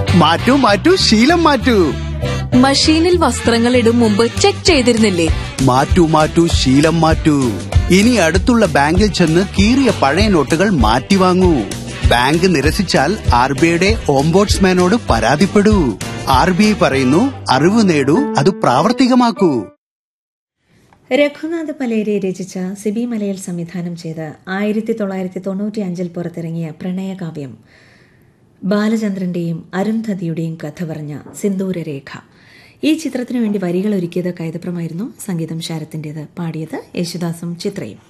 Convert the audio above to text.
മാറ്റൂ മാറ്റൂ ശീലം മാറ്റൂ മഷീനിൽ വസ്ത്രങ്ങൾ ഇടും മുമ്പ് ചെക്ക് ചെയ്തിരുന്നില്ലേ മാറ്റൂ മാറ്റൂ ശീലം മാറ്റൂ ഇനി അടുത്തുള്ള ബാങ്കിൽ ചെന്ന് കീറിയ പഴയ നോട്ടുകൾ മാറ്റി വാങ്ങൂ ബാങ്ക് നിരസിച്ചാൽ ആർ ബി ഐയുടെ ഓംബോഡ്സ്മാനോട് പരാതിപ്പെടൂ ആർ ബി ഐ പറയുന്നു അറിവ് നേടൂ അത് പ്രാവർത്തികമാക്കൂ രഘുനാഥ് പലേരി രചിച്ച സിബി മലയിൽ സംവിധാനം ചെയ്ത് ആയിരത്തി തൊള്ളായിരത്തി തൊണ്ണൂറ്റി അഞ്ചിൽ പുറത്തിറങ്ങിയ പ്രണയകാവ്യം ബാലചന്ദ്രന്റെയും അരുന്ധതിയുടെയും കഥ പറഞ്ഞ സിന്ദൂരരേഖ ഈ ചിത്രത്തിനു വേണ്ടി വരികൾ ഒരുക്കിയത് കൈതപ്രമായിരുന്നു സംഗീതം ശാരത്തിൻ്റെത് പാടിയത് യേശുദാസും ചിത്രയും